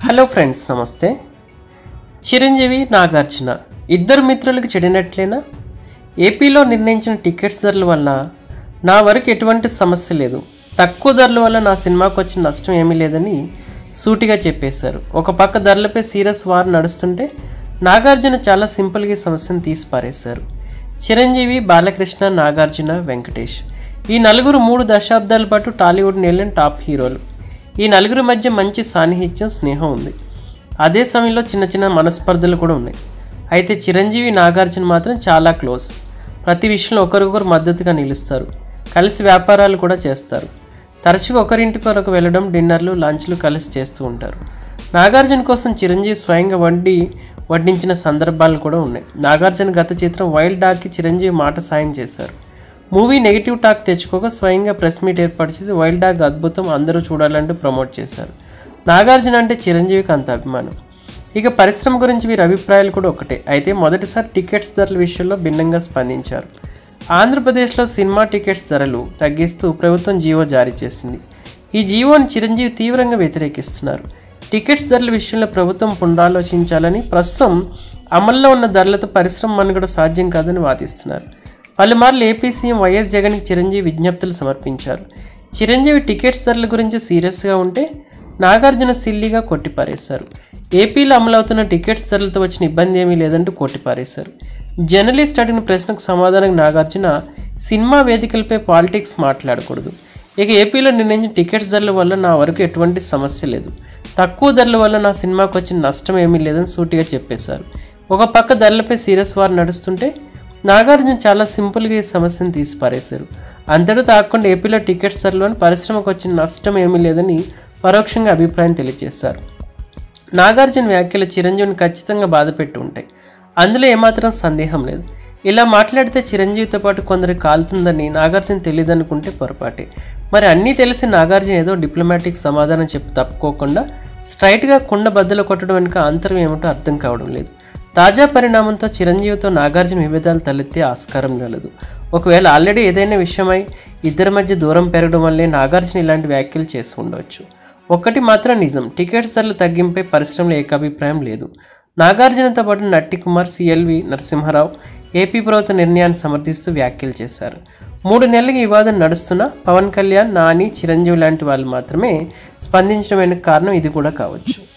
hello friends నమస్తే చిరంజీవి నాగార్జున ఇద్దరు మిత్రులకు చెడినట్లేనా ఏపీలో నిర్ణయించిన టికెట్స్ ధరల వల్ల నా వరకు ఎటువంటి సమస్య లేదు తక్కువ ధరల వల్ల నా సినిమాకు వచ్చిన నష్టం ఏమీ లేదని సూటిగా చెప్పేశారు ఒక పక్క ధరలపై సీరియస్ వార్ నడుస్తుంటే నాగార్జున చాలా సింపుల్గా ఈ సమస్యను తీసి పారేశారు చిరంజీవి బాలకృష్ణ నాగార్జున వెంకటేష్ ఈ నలుగురు మూడు దశాబ్దాల పాటు టాలీవుడ్ నేలిన టాప్ హీరోలు ఈ నలుగురి మధ్య మంచి సాన్నిహిత్యం స్నేహం ఉంది అదే సమయంలో చిన్న చిన్న మనస్పర్ధలు కూడా ఉన్నాయి అయితే చిరంజీవి నాగార్జున మాత్రం చాలా క్లోజ్ ప్రతి విషయంలో ఒకరికొకరు మద్దతుగా నిలుస్తారు కలిసి వ్యాపారాలు కూడా చేస్తారు తరచుగా ఒకరింటికి ఒకరు వెళ్ళడం డిన్నర్లు లంచ్లు కలిసి చేస్తూ ఉంటారు నాగార్జున కోసం చిరంజీవి స్వయంగా వండి వడ్డించిన సందర్భాలు కూడా ఉన్నాయి నాగార్జున గత చిత్రం వైల్డ్ డాగ్కి చిరంజీవి మాట సాయం చేశారు మూవీ నెగిటివ్ టాక్ తెచ్చుకోక స్వయంగా ప్రెస్ మీట్ ఏర్పాటు చేసి వైల్డ్ డాగ్ అద్భుతం అందరూ చూడాలంటూ ప్రమోట్ చేశారు నాగార్జున అంటే చిరంజీవికి అంత అభిమానం ఇక పరిశ్రమ గురించి వీరి అభిప్రాయాలు కూడా ఒకటే అయితే మొదటిసారి టికెట్స్ ధరల విషయంలో భిన్నంగా స్పందించారు ఆంధ్రప్రదేశ్లో సినిమా టికెట్స్ ధరలు తగ్గిస్తూ ప్రభుత్వం జీవో జారీ చేసింది ఈ జీవోని చిరంజీవి తీవ్రంగా వ్యతిరేకిస్తున్నారు టికెట్స్ ధరల విషయంలో ప్రభుత్వం పునరాలోచించాలని ప్రస్తుతం అమల్లో ఉన్న ధరలతో పరిశ్రమ మనుగడ సాధ్యం కాదని వాదిస్తున్నారు పలుమార్లు ఏపీ సీఎం వైఎస్ జగన్కి చిరంజీవి విజ్ఞప్తులు సమర్పించారు చిరంజీవి టికెట్స్ ధరల గురించి సీరియస్గా ఉంటే నాగార్జున సిల్లీగా కొట్టిపారేశారు ఏపీలో అమలవుతున్న టికెట్స్ ధరలతో వచ్చిన ఇబ్బంది ఏమీ లేదంటూ కొట్టిపారేశారు జర్నలిస్ట్ అడిగిన ప్రశ్నకు సమాధానం నాగార్జున సినిమా వేదికలపై పాలిటిక్స్ మాట్లాడకూడదు ఇక ఏపీలో నిర్ణయించిన టికెట్స్ ధరల వల్ల నా వరకు ఎటువంటి సమస్య లేదు తక్కువ ధరల వల్ల నా సినిమాకు వచ్చిన నష్టం ఏమీ లేదని సూటిగా చెప్పేశారు ఒక పక్క ధరలపై సీరియస్ వార్ నడుస్తుంటే నాగార్జున చాలా సింపుల్గా ఈ సమస్యను తీసి పారేశారు అంతటా తాకుండా ఏపీలో టికెట్స్ ధరలోని పరిశ్రమకు వచ్చిన నష్టం ఏమీ లేదని పరోక్షంగా అభిప్రాయం తెలియజేశారు నాగార్జున వ్యాఖ్యలు చిరంజీవిని ఖచ్చితంగా బాధపెట్టి ఉంటాయి అందులో ఏమాత్రం సందేహం లేదు ఇలా మాట్లాడితే చిరంజీవితో పాటు కొందరికి కాలుతుందని నాగార్జున తెలియదనుకుంటే పొరపాటే మరి అన్నీ తెలిసి నాగార్జున ఏదో డిప్లొమాటిక్ సమాధానం చెప్పి తప్పుకోకుండా స్ట్రైట్గా కుండ బద్దలు కొట్టడం వెనుక అంతరం ఏమిటో అర్థం కావడం లేదు తాజా పరిణామంతో చిరంజీవితో నాగార్జున విభేదాలు తలెత్తే ఆస్కారం కలదు ఒకవేళ ఆల్రెడీ ఏదైనా విషయమై ఇద్దరి మధ్య దూరం పెరగడం వల్లే నాగార్జున ఇలాంటి వ్యాఖ్యలు చేసి ఉండవచ్చు ఒక్కటి మాత్రం నిజం టికెట్స్ ధరలు తగ్గింపై పరిశ్రమలో ఏకాభిప్రాయం లేదు నాగార్జునతో పాటు నట్టి కుమార్ సిఎల్వి నరసింహారావు ఏపీ ప్రభుత్వ నిర్ణయాన్ని సమర్థిస్తూ వ్యాఖ్యలు చేశారు మూడు నెలలుగా ఈ వివాదం నడుస్తున్నా పవన్ కళ్యాణ్ నాని చిరంజీవి లాంటి వాళ్ళు మాత్రమే స్పందించడం వెనుక కారణం ఇది కూడా కావచ్చు